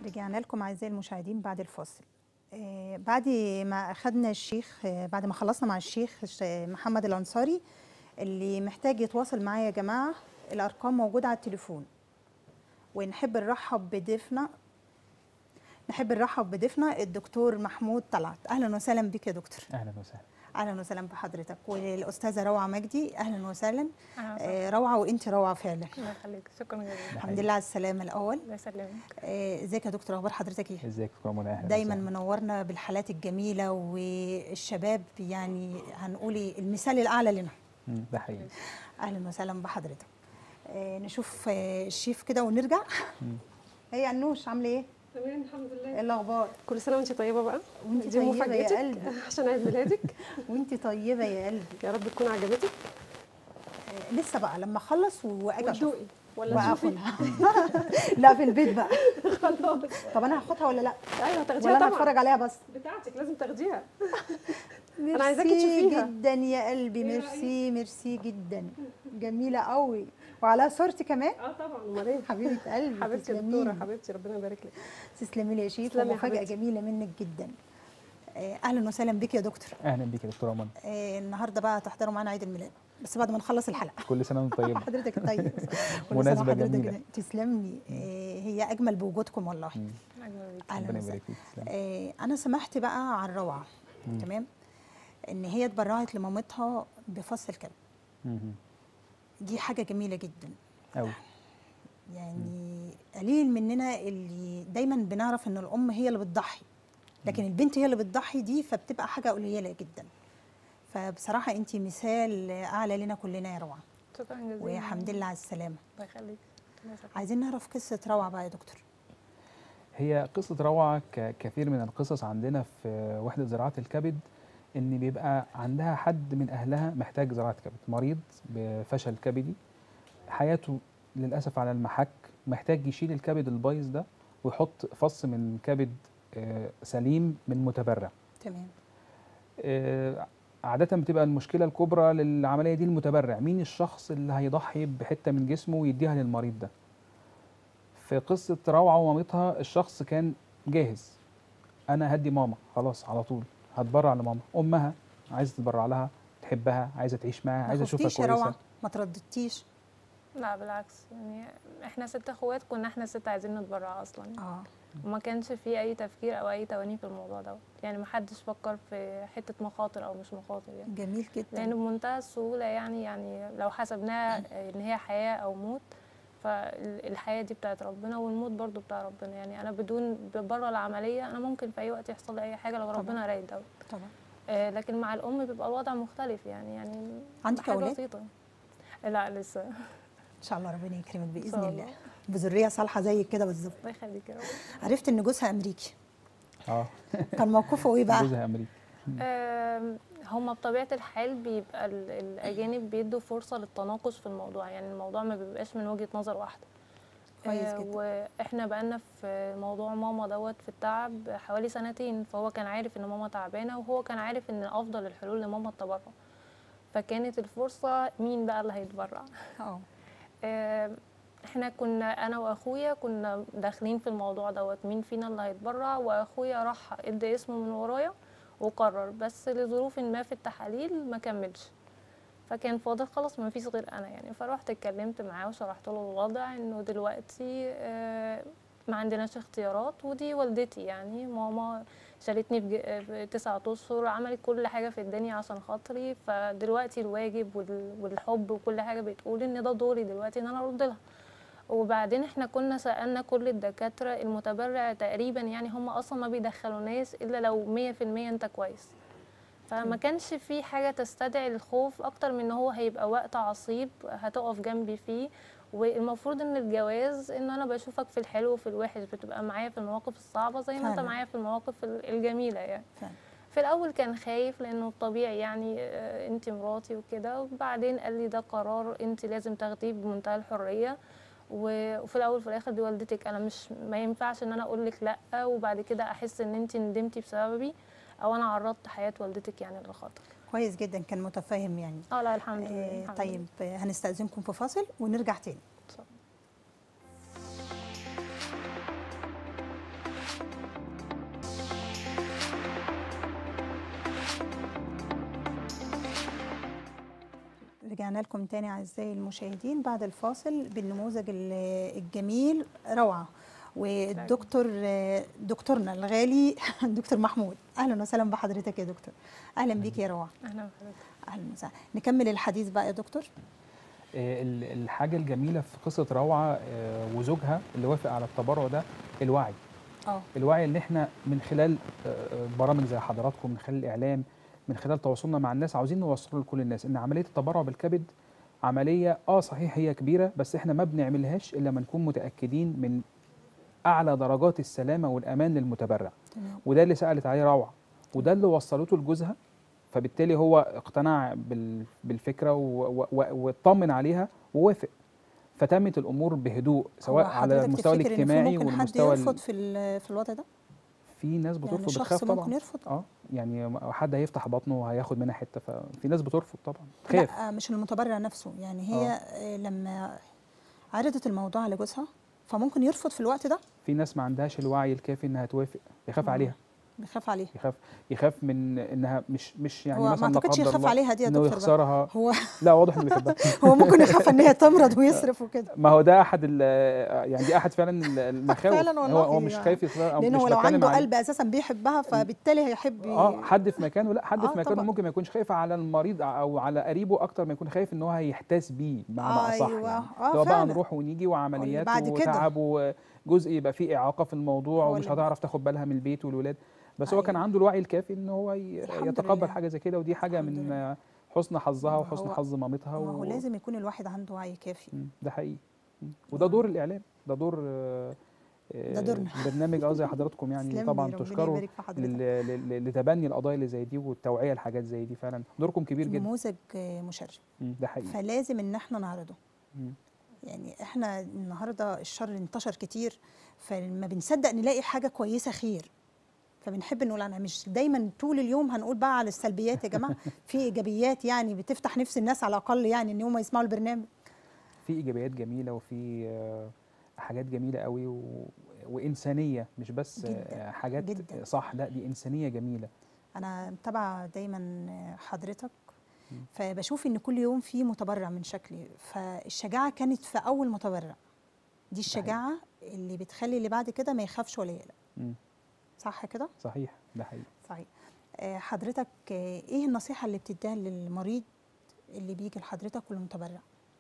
رجعنا لكم اعزائي المشاهدين بعد الفاصل آه، بعد ما اخذنا الشيخ آه، بعد ما خلصنا مع الشيخ الش- محمد الانصاري اللي محتاج يتواصل معايا يا جماعه الارقام موجوده على التليفون ونحب نرحب بضيفنا نحب نرحب بضيفنا الدكتور محمود طلعت اهلا وسهلا بك يا دكتور اهلا وسهلا اهلا وسهلا بحضرتك والاستاذه روعه مجدي اهلا وسهلا أهلا وسهلا. آه، روعه وانت روعه فعلا الله يخليك شكرا جزيلا الحمد لله على السلامه الاول الله يسلمك آه، ازيك يا دكتور اخبار حضرتك ايه ازيك دكتوره منى اهلا دايما وسهلا. منورنا بالحالات الجميله والشباب يعني هنقولي المثال الاعلى لنا مم، ده حقيقي اهلا وسهلا بحضرتك آه، نشوف آه، الشيف كده ونرجع هي انوش عامله ايه تمام الحمد لله ايه الاخبار كل سنه وانت طيبه بقى وانت دي طيبه يا مفاجأتك قلبي عشان عيد ميلادك وانت طيبه يا قلبي يا رب تكون عجبتك آه، لسه بقى لما اخلص واجي اشوف وتدوقي ولا تشوفي واكلها لا في البيت بقى خلاص طب انا هاخدها ولا لا ايوه ولا هتاخديها انا طبعا هتفرج عليها بس بتاعتك لازم تاخديها ميرسي عايزاكي تشوفيها. جدا يا قلبي إيه ميرسي ميرسي جدا جميله قوي وعلى صورتي كمان اه طبعا امال ايه حبيبه قلبي حبيبتي يا تسلمي دكتوره لي. حبيبتي ربنا يبارك لك تسلمي لي يا شيف تسلمي يا ومفاجاه حبيبتي. جميله منك جدا آه، اهلا وسهلا بك يا دكتور اهلا بيك يا دكتوره منى آه، النهارده بقى هتحضروا معانا عيد الميلاد بس بعد ما نخلص الحلقه كل سنه وانت طيبه حضرتك طيب كل سنة مناسبة وحضرتك جميلة. جميل. تسلم لي آه، هي اجمل بوجودكم والله مم، أجمل بيك. اهلا ربنا وسهلا يبارك فيك تسلم آه، انا سمحت بقى على الروعه مم. تمام ان هي اتبرعت لمامتها بفص الكلب دي حاجه جميله جدا قوي يعني قليل مننا اللي دايما بنعرف ان الام هي اللي بتضحي لكن البنت هي اللي بتضحي دي فبتبقى حاجه قليله جدا فبصراحه انت مثال اعلى لنا كلنا يا روعه شكرا جزيلا وحمد لله على السلامه الله يخليك الله يسلمك. عايزين نعرف قصه روعه بقى يا دكتور هي قصه روعه ككثير من القصص عندنا في وحده زراعه الكبد ان بيبقى عندها حد من اهلها محتاج زراعه كبد مريض بفشل كبدي حياته للاسف على المحك محتاج يشيل الكبد البايظ ده ويحط فص من كبد آه، سليم من متبرع تمام آه، عادة بتبقى المشكلة الكبرى للعملية دي المتبرع مين الشخص اللي هيضحي بحتة من جسمه ويديها للمريض ده في قصة روعة ومامتها الشخص كان جاهز أنا هدي ماما خلاص على طول هتبرع لماما أمها عايزة تتبرع لها تحبها عايزة تعيش معاها ما عايزة أشوفها خفتيش يا روعه كويسة ما ترددتيش لا بالعكس يعني احنا ست اخوات كنا احنا ست عايزين نتبرع اصلا اه وما كانش في اي تفكير او اي تواني في الموضوع دوت يعني ما حدش فكر في حته مخاطر او مش مخاطر يعني جميل لان جدا بمنتهى السهوله يعني يعني لو حسبناها ان هي حياه او موت فالحياه دي بتاعت ربنا والموت برضو بتاع ربنا يعني انا بدون بره العمليه انا ممكن في اي وقت يحصل لي اي حاجه لو طبعاً. ربنا رايد دوت طبعا آه، لكن مع الام بيبقى الوضع مختلف يعني يعني عندك حاجه أولاد؟ بسيطه لا لسه ان شاء الله ربنا يكرمك باذن شاء الله الله. بذريه صالحه زيك كده بالظبط الله يخليك يا رب عرفت ان جوزها امريكي اه كان موقفه ايه بقى جوزها أمريكي آم، هما بطبيعة الحال بيبقى ال- الأجانب بيدوا فرصة للتناقش في الموضوع يعني الموضوع ما بيبقاش من وجهة نظر واحدة كويس آه، جدا. واحنا بقالنا في موضوع ماما دوت في التعب حوالي سنتين فهو كان عارف ان ماما تعبانة وهو كان عارف ان افضل الحلول لماما التبرع فكانت الفرصة مين بقى اللي هيتبرع اه آم، احنا كنا انا واخويا كنا داخلين في الموضوع دوت مين فينا اللي هيتبرع واخويا راح ادى اسمه من ورايا وقرر بس لظروف ما في التحاليل ما كملش فكان فاضل خلاص ما فيش غير انا يعني فروحت اتكلمت معاه وشرحت له الوضع انه دلوقتي آه، ما عندناش اختيارات ودي والدتي يعني ماما شالتني في ج- في تسعة اشهر عملت كل حاجه في الدنيا عشان خاطري فدلوقتي الواجب وال- والحب وكل حاجه بتقول ان ده دوري دلوقتي ان انا ارد لها وبعدين احنا كنا سألنا كل الدكاترة المتبرع تقريبا يعني هم أصلا ما بيدخلوناش إلا لو مية في المية أنت كويس فما كانش في حاجة تستدعي الخوف أكتر من إن هو هيبقى وقت عصيب هتقف جنبي فيه والمفروض ان الجواز ان انا بشوفك في الحلو وفي الوحش بتبقى معايا في المواقف الصعبه زي ما انت فعلا. معايا في المواقف ال- الجميله يعني فعلا. في الاول كان خايف لانه طبيعي يعني آه، انت مراتي وكده وبعدين قال لي ده قرار انت لازم تاخديه بمنتهى الحريه و- وفي الاول وفي الاخر دي والدتك انا مش ما ينفعش ان انا اقول لك لا وبعد كده احس ان انت ندمتي بسببي او انا عرضت حياه والدتك يعني للخطر كويس جدا كان متفاهم يعني اه لا الحمد لله آه الحمد طيب آه، هنستأذنكم في فاصل ونرجع تاني لله. ورجعنا لكم تاني اعزائي المشاهدين بعد الفاصل بالنموذج ال- الجميل روعه والدكتور دكتورنا الغالي دكتور محمود اهلا وسهلا بحضرتك يا دكتور اهلا بيك يا روعه اهلا بحضرتك اهلا وسهلا نكمل الحديث بقى يا دكتور آه، ال- الحاجه الجميله في قصه روعه آه، وزوجها اللي وافق على التبرع ده الوعي اه الوعي ان احنا من خلال آه، آه، برامج زي حضراتكم من خلال الاعلام من خلال تواصلنا مع الناس عاوزين نوصله لكل الناس ان عمليه التبرع بالكبد عمليه اه صحيح هي كبيره بس احنا ما بنعملهاش الا لما نكون متاكدين من اعلى درجات السلامه والامان للمتبرع تمام وده اللي سالت عليه روعه وده اللي وصلته لجوزها فبالتالي هو اقتنع بال- بالفكره و- و- و- واطمن عليها ووافق فتمت الامور بهدوء سواء هو على حضرتك المستوى تفتكر إن في الاجتماعي ممكن حد والمستوى ال- يرفض في ال- في الوضع ده في ناس بترفض يعني بتخاف شخص طبعا ممكن يرفض اه يعني حد هيفتح بطنه وهياخد منها حته ففي ناس بترفض طبعا تخاف لا مش المتبرع نفسه يعني هي آه. لما عرضت الموضوع على جوزها فممكن يرفض في الوقت ده في ناس ما عندهاش الوعي الكافي انها توافق يخاف آه. عليها بيخاف عليه يخاف يخاف من انها مش مش يعني هو ما مثلا لا اعتقدش قدر يخاف الله عليها دي يا انه دكتور بقى. يخسرها هو لا واضح انه بيحبها هو ممكن يخاف ان هي تمرض ويصرف وكده ما هو ده احد ال- يعني دي احد فعلا المخاوف فعلا هو والله هو مش يعني. خايف يخسرها او لانه مش هو لو بتكلم عنده عليه. قلب اساسا بيحبها فبالتالي هيحب ي- اه حد في مكانه لا حد آه في مكانه طبعا. ممكن ما يكونش خايف على المريض او على قريبه اكتر ما يكون خايف ان هو هيحتاس بيه بمعنى اصح أيوة. يعني آه لو بقى فعلا. نروح ونيجي وعمليات بعد كده. وتعب وجزء يبقى فيه اعاقه في الموضوع هو ومش اللي- هتعرف تاخد بالها من البيت والولاد بس هو كان أيوة. عنده الوعي الكافي ان هو ي- الحمد يتقبل لله. حاجه زي كده ودي حاجه الحمد من لله. حسن حظها ما وحسن هو- حظ مامتها ما هو و- لازم يكون الواحد عنده وعي كافي مم، ده حقيقي مم. وده دور الاعلام ده دور آه، ده آه، دورنا. برنامج اه زي حضراتكم يعني تسلم طبعا لي، ربنا تشكروا يبارك في حضرتك. لل- لل- لتبني القضايا اللي زي دي والتوعيه لحاجات زي دي فعلا دوركم كبير جدا نموذج آه، مشرف مم، ده حقيقي فلازم ان احنا نعرضه مم. يعني احنا النهارده الشر انتشر كتير فلما بنصدق نلاقي حاجه كويسه خير فبنحب نقول عنها مش دايما طول اليوم هنقول بقى على السلبيات يا جماعه في ايجابيات يعني بتفتح نفس الناس على الاقل يعني ان هم يسمعوا البرنامج في ايجابيات جميله وفي آه، حاجات جميله قوي و... وانسانيه مش بس جداً، آه، حاجات جداً. صح لا دي انسانيه جميله انا متابعه دايما حضرتك مم. فبشوف ان كل يوم في متبرع من شكلي فالشجاعه كانت في اول متبرع دي الشجاعه اللي بتخلي اللي بعد كده ما يخافش ولا يقلق مم. صح كده صحيح ده حقيقي صحيح آه، حضرتك آه، ايه النصيحه اللي بتديها للمريض اللي بيجي لحضرتك والمتبرع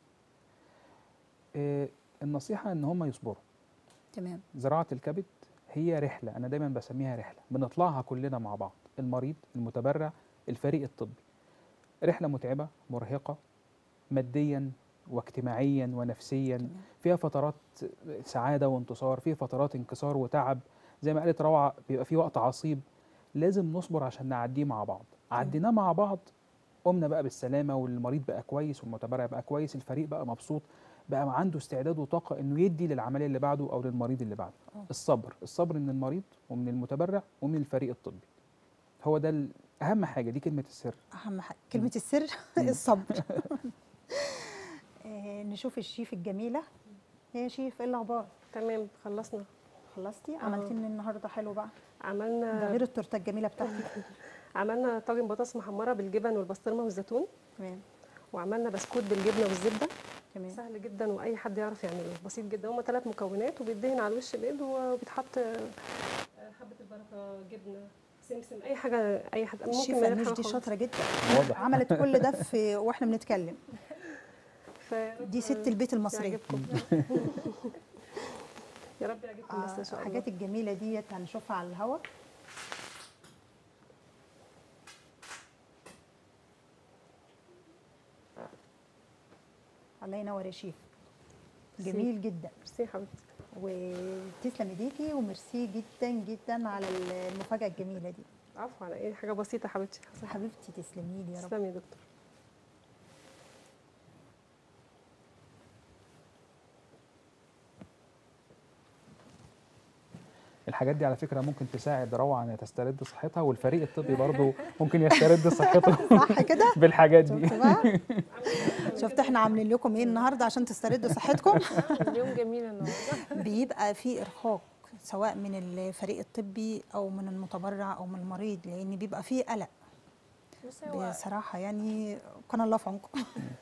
آه، النصيحه ان هم يصبروا تمام زراعة الكبد هي رحلة أنا دايما بسميها رحلة بنطلعها كلنا مع بعض المريض المتبرع الفريق الطبي رحلة متعبة مرهقة ماديا واجتماعيا ونفسيا تمام. فيها فترات سعادة وانتصار فيها فترات انكسار وتعب زي ما قالت روعة بيبقى في وقت عصيب لازم نصبر عشان نعديه مع بعض عديناه مع بعض قمنا بقى بالسلامة والمريض بقى كويس والمتبرع بقى كويس الفريق بقى مبسوط بقى عنده استعداد وطاقة انه يدي للعملية اللي بعده او للمريض اللي بعده آه. الصبر الصبر من المريض ومن المتبرع ومن الفريق الطبي هو ده ال- اهم حاجة دي كلمة السر اهم حاجه كلمه السر مم. الصبر آه، نشوف الشيف الجميله يا شيف ايه الاخبار تمام خلصنا خلصتي آه. عملتي لنا النهارده حلو بقى ده عملنا غير التورته الجميله بتاعتي عملنا طاجن بطاطس محمره بالجبن والبسطرمه والزيتون تمام وعملنا بسكوت بالجبنه والزبده تمام سهل جدا واي حد يعرف يعمله بسيط جدا هما ثلاث مكونات وبيدهن على الوش بيض وبيتحط آه، حبه البركه جبنه سمسم اي حاجه اي حد ممكن الشيف من غير انوش حاجة دي خالص. شاطره جدا واضح عملت كل ده في واحنا بنتكلم ف... دي ست البيت المصريه يعجبكم يا رب يعجبكم بس ان آه، شاء الله الحاجات الجميله ديت هنشوفها على الهوا الله ينور يا شيف ميرسي. جميل جدا ميرسي يا حبيبتي وتسلم ايديكي وميرسي جدا جدا على المفاجاه الجميله دي عفوا على ايه حاجه بسيطه يا حبيبتي حبيبتي تسلمي لي يا رب تسلمي يا دكتور الحاجات دي على فكرة ممكن تساعد روعة انها تسترد صحتها والفريق الطبي برضه ممكن يسترد صحته صح كده بالحاجات دي شفت بقى شفت احنا عاملين لكم ايه النهارده عشان تستردوا صحتكم اليوم جميل النهارده بيبقى في ارهاق سواء من الفريق الطبي او من المتبرع او من المريض لان بيبقى فيه قلق بصي هو بصراحه يعني كان الله في عونكم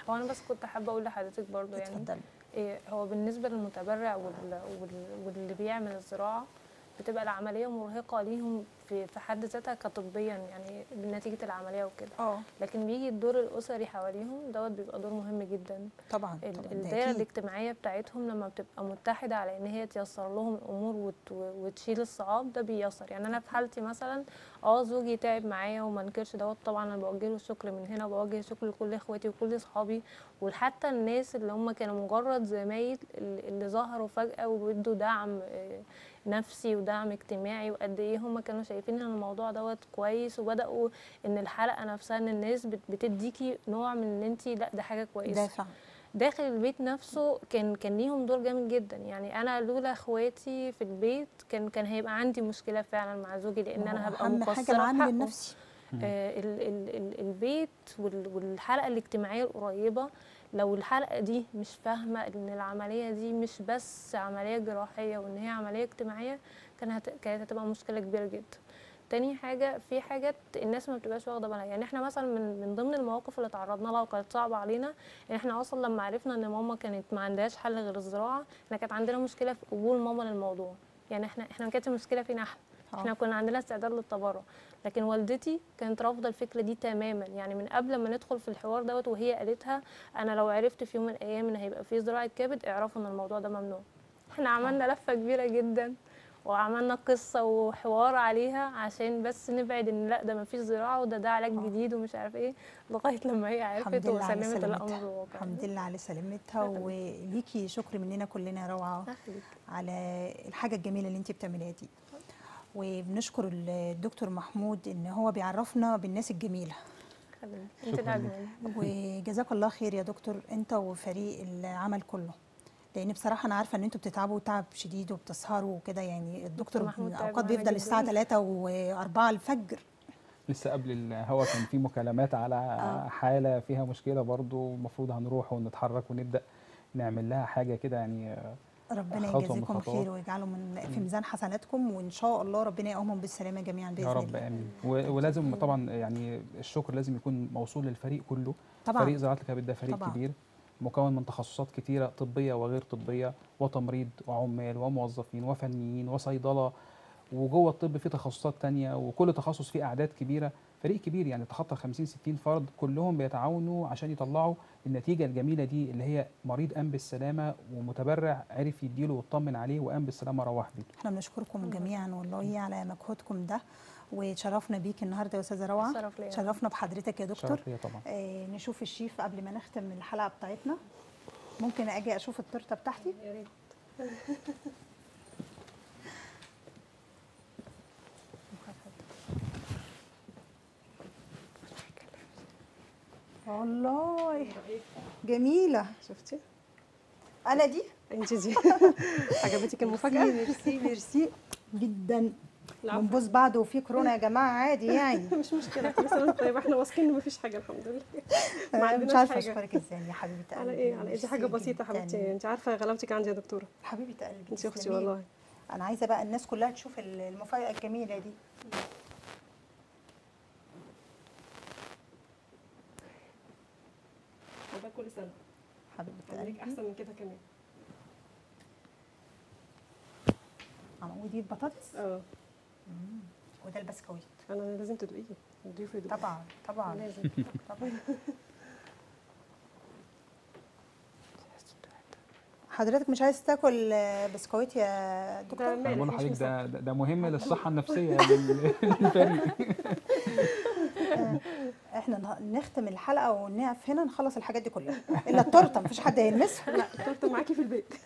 هو انا بس كنت حابه اقول لحضرتك برضو يعني اتفضلي إيه هو بالنسبه للمتبرع وال... وال... واللي بيعمل الزراعه بتبقى العمليه مرهقه ليهم في في حد ذاتها كطبيا يعني نتيجه العمليه وكده اه لكن بيجي الدور الاسري حواليهم دوت بيبقى دور مهم جدا طبعا ال- طبعا ده الدائره أكيد. الاجتماعيه بتاعتهم لما بتبقى متحده على ان هي تيسر لهم الامور وت... وتشيل الصعاب ده بيسر يعني انا في حالتي مثلا اه زوجي تعب معايا وما انكرش دوت طبعا انا بوجه له الشكر من هنا وبوجه الشكر لكل اخواتي وكل اصحابي وحتى الناس اللي هم كانوا مجرد زمايل اللي اللي ظهروا فجاه وبيدوا دعم آه، نفسي ودعم اجتماعي وقد ايه هم كانوا شايفين ان الموضوع دوت كويس وبداوا ان الحلقه نفسها ان الناس بت- بتديكي نوع من ان انت لا ده حاجه كويسه دافع داخل البيت نفسه كان كان ليهم دور جامد جدا يعني انا لولا اخواتي في البيت كان كان هيبقى عندي مشكله فعلا مع زوجي لان انا هبقى اهم مقصره حاجه في العامل حقه. النفسي آه ال ال ال البيت وال- والحلقه الاجتماعيه القريبه لو الحلقه دي مش فاهمه ان العمليه دي مش بس عمليه جراحيه وان هي عمليه اجتماعيه كان هت... كانت هتبقى مشكله كبيره جدا تاني حاجه في حاجات الناس ما بتبقاش واخده بالها يعني احنا مثلا من من ضمن المواقف اللي تعرضنا لها وكانت صعبه علينا ان احنا اصلا لما عرفنا ان ماما كانت ما عندهاش حل غير الزراعه احنا كانت عندنا مشكله في قبول ماما للموضوع يعني احنا احنا ما كانتش المشكله فينا احنا آه. احنا كنا عندنا استعداد للتبرع لكن والدتي كانت رافضه الفكره دي تماما يعني من قبل ما ندخل في الحوار دوت وهي قالتها انا لو عرفت في يوم من الايام ان هيبقى في زراعه كبد اعرفوا ان الموضوع ده ممنوع احنا عملنا لفه كبيره جدا وعملنا قصه وحوار عليها عشان بس نبعد ان لا ده مفيش زراعه وده ده علاج آه. جديد ومش عارف ايه لغايه لما هي عرفت الحمد لله على وسلمت الامر سلامتها للواقع الحمد لله على سلامتها الله وليكي شكر مننا كلنا يا روعه أخليك. على الحاجه الجميله اللي انت بتعمليها دي وبنشكر الدكتور محمود ان هو بيعرفنا بالناس الجميله خليك. انت شكراً الاجمل وجزاك الله خير يا دكتور انت وفريق العمل كله لان بصراحه انا عارفه ان انتوا بتتعبوا تعب شديد وبتسهروا وكده يعني الدكتور محمود تعب اوقات معانا بيفضل جداً. الساعه 3 و4 الفجر لسه قبل الهوا كان في مكالمات على آه. حاله فيها مشكله برضو المفروض هنروح ونتحرك ونبدا نعمل لها حاجه كده يعني ربنا خطوة من يجازيكم الخطوات. خير ويجعله من في ميزان حسناتكم وان شاء الله ربنا يقومهم بالسلامه جميعا باذن يا رب الله امين و- ولازم طبعا يعني الشكر لازم يكون موصول للفريق كله طبعا فريق زراعه الكبد ده فريق طبعاً. كبير مكون من تخصصات كتيره طبيه وغير طبيه وتمريض وعمال وموظفين وفنيين وصيدله وجوه الطب في تخصصات تانية وكل تخصص فيه اعداد كبيره فريق كبير يعني تخطى 50 60 فرد كلهم بيتعاونوا عشان يطلعوا النتيجه الجميله دي اللي هي مريض قام بالسلامه ومتبرع عرف يديله ويطمن عليه وقام بالسلامه روح بيته احنا بنشكركم جميعا والله على مجهودكم ده وتشرفنا بيك النهارده يا استاذه روعه شرف ليا تشرفنا بحضرتك يا دكتور شرف ليا طبعا آه نشوف الشيف قبل ما نختم الحلقه بتاعتنا ممكن اجي اشوف التورته بتاعتي يا ريت والله جميله شفتي انا دي انت دي عجبتك ميرسي المفاجاه ميرسي ميرسي جدا العفو. بنبوس بعض وفي كورونا يا جماعه عادي يعني مش مشكله كل سنه وانت طيب احنا واثقين ان مفيش حاجه الحمد لله ما مش عندناش عارفه حاجة. اشكرك ازاي يا حبيبه قلبي على ايه على ايه دي حاجه ميرسي بسيطه جداً. حبيبتي انت عارفه غلاوتك عندي يا دكتوره حبيبه قلبي انت اختي تسلمي. والله انا عايزه بقى الناس كلها تشوف المفاجاه الجميله دي وده كل سنه حبيبه خليك قلبي احسن من كده كمان آه، ودي البطاطس اه وده البسكويت انا لازم تدوقيه الضيوف يدوقوا طبعا طبعا لازم طبعا حضرتك مش عايز تاكل آه، بسكويت يا ده دكتور انا بقول مالح مش لحضرتك ده مسكر. ده ده مهم للصحه النفسيه لل- للفريق احنا نه- نختم الحلقه ونقف هنا نخلص الحاجات دي كلها الا التورته مفيش حد هيلمسها لا التورته معاكي في البيت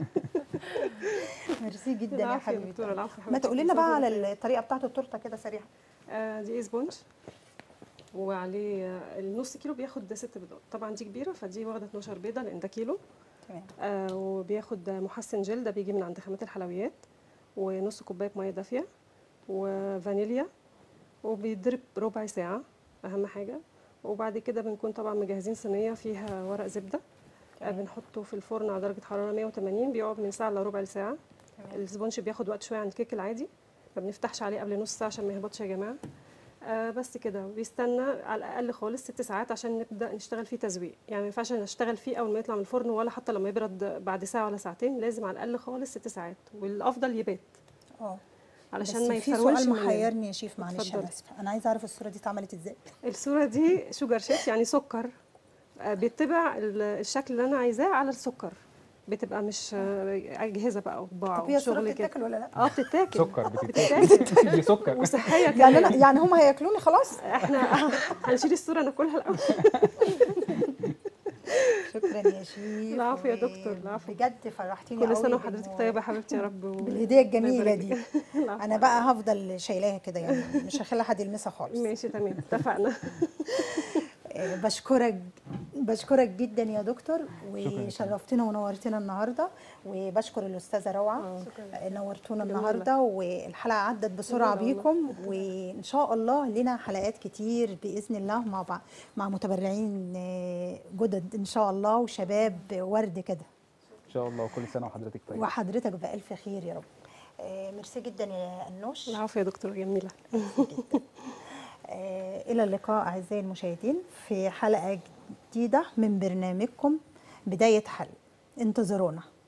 ميرسي جدا يا العفو يا حبيبتي دكتوره العفو يا ما حبيبتي. تقولي لنا بقى على ربنا الطريقه بتاعت التورته كده سريعا آه دي سبونج وعليه آه، النص كيلو بياخد ست بيضات طبعا دي كبيره فدي واخده 12 بيضه لان ده كيلو تمام آه وبياخد محسن جل ده بيجي من عند خامات الحلويات ونص كوبايه ميه دافيه وفانيليا وبيتضرب ربع ساعه اهم حاجه وبعد كده بنكون طبعا مجهزين صينيه فيها ورق زبده آه تمام. بنحطه في الفرن على درجه حراره 180 بيقعد من ساعه لربع ساعه تمام السبونج بياخد وقت شويه عن الكيك العادي ما بنفتحش عليه قبل نص ساعه عشان ما يهبطش يا جماعه آه بس كده بيستنى على الاقل خالص ست ساعات عشان نبدا نشتغل فيه تزويق يعني ما ينفعش نشتغل فيه اول ما يطلع من الفرن ولا حتى لما يبرد بعد ساعه ولا ساعتين لازم على الاقل خالص ست ساعات والافضل يبات اه علشان ما بس في يفرولش سؤال مننا. محيرني يا شيف معلش اتفضلي. انا اسفه انا عايزه اعرف الصوره دي اتعملت ازاي الصوره دي شوجر شيت يعني سكر آه، بيطبع ال- الشكل اللي انا عايزاه على السكر بتبقى مش آه، اجهزه بقى وطباعه طب هي الصوره وشغل كده بتتاكل ولا لا اه بتتاكل سكر بتتاكل بتتاكل دي سكر وصحيه يعني كمان انا يعني هم هياكلوني خلاص احنا هنشيل الصوره ناكلها الاول شكرا يا شيف العفو يا و- دكتور، العفو. بجد فرحتيني كل قوي سنه بال- وحضرتك طيبه يا حبيبتي يا رب و- بالهديه الجميله الله دي يبارك. العفو. انا بقى هفضل شايلاها كده يعني مش هخلي حد يلمسها خالص ماشي تمام اتفقنا آه، بشكرك بشكرك جدا يا دكتور شكراً. وشرفتنا ونورتنا النهارده وبشكر الاستاذه روعه آه. آه، نورتونا جميلة. النهارده والحلقه عدت بسرعه جميلة بيكم وان شاء الله لنا حلقات كتير باذن الله مع بعض مع متبرعين آه، جدد ان شاء الله وشباب ورد كده ان شاء الله وكل سنه وحضرتك طيب وحضرتك بألف خير يا رب آه، ميرسي جدا يا أنوش العفو يا دكتور جميله آه، إلى اللقاء أعزائي المشاهدين في حلقة جديدة من برنامجكم بداية حل انتظرونا